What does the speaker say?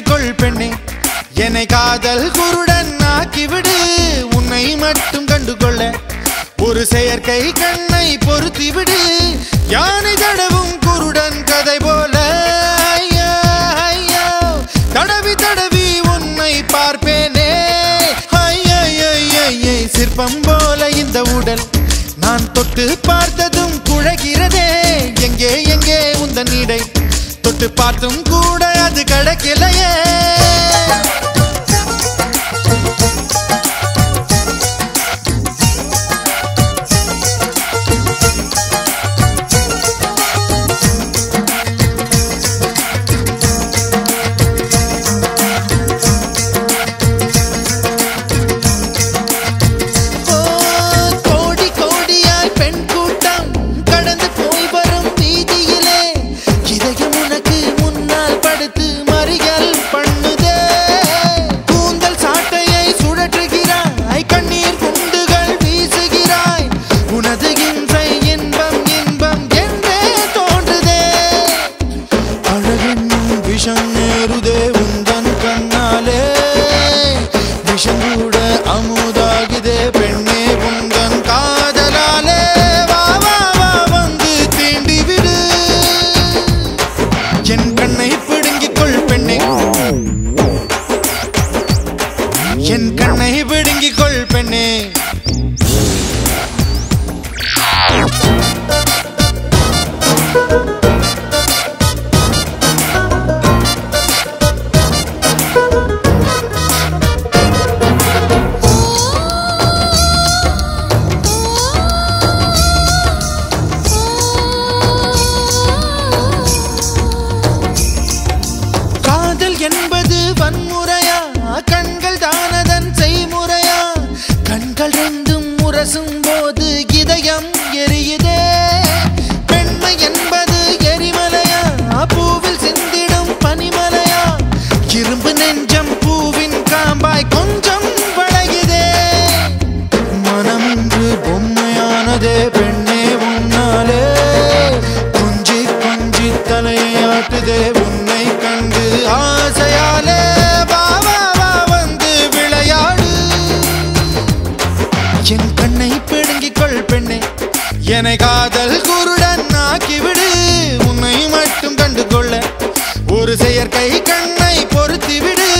பிடுங்கிக் கொள் பெண்ணே என்னை காதல் குருடன் ஆக்கிவிடு உன்னை மட்டும் கண்டுகொள்ள ஒரு செயற்கை கண்ணை பொருத்தி விடு யானை தடவும் குருடன் கதை போல ஐயோ, ஐயோ, தடவி தடவி உன்னை பார்ப்பேனே ஐயை சிற்பம் போல இந்த உடல் நான் தொட்டு பார்த்ததும் குழகிறதே எங்கே எங்கே உந்தன் இடை தொட்டு பார்த்தும் கூட அது கிடைக்கலையே ஓ, கோடி கோடியாய் பெண் கூட்டம் கடந்து போய் வரும் வீதியிலே இதயம் உனக்கு முன்னால் படுத்து மறியல் பண்ணுதே கூந்தல் சாட்டையை சுழற்றுகிறாய் கண்ணீர் குண்டுகள் வீசுகிறாய் உனது இன்றை இன்பம் இன்பம் என்றே தோன்றுதே அழகென்னும் விஷம் நேருதே உந்தன் கண்ணாலே விஷம் கூட அமுதாகுதே பெண்ணே உந்தன் காதலாலே வா வா வா வந்து தீண்டி விடு என் கண்ணை பிடுங்கிக் கொள் பெண்ணே என் கண்ணை பிடுங்கிக் கொள் பெண்ணே காதல் என்பது வன்முறையா கண்கள் தானதன் செய்முறையா கண்கள் ரெண்டும் முரசும் போது இதயம் எரியுதே பெண்மை என்பது எரிமலையா பூவில் சிந்திடும் பனிமலையா இரும்பு நெஞ்சம் பூவின் காம்பாய் கொஞ்சம் வளையுதே மனம் இன்று பொம்மையானதே பெண்ணே உன்னாலே கொஞ்சி கொஞ்சி தலையாட்டுதே உன்னை கண்டு ஆசையாலே வா வா வா வந்து விளையாடு என் கண்ணை பிடுங்கிக் கொள் பெண்ணே என்னை காதல் குருடன் ஆக்கிவிடு உன்னை மட்டும் கண்டு கொள்ள ஒரு செயற்கை கண்ணை பொருத்தி விடு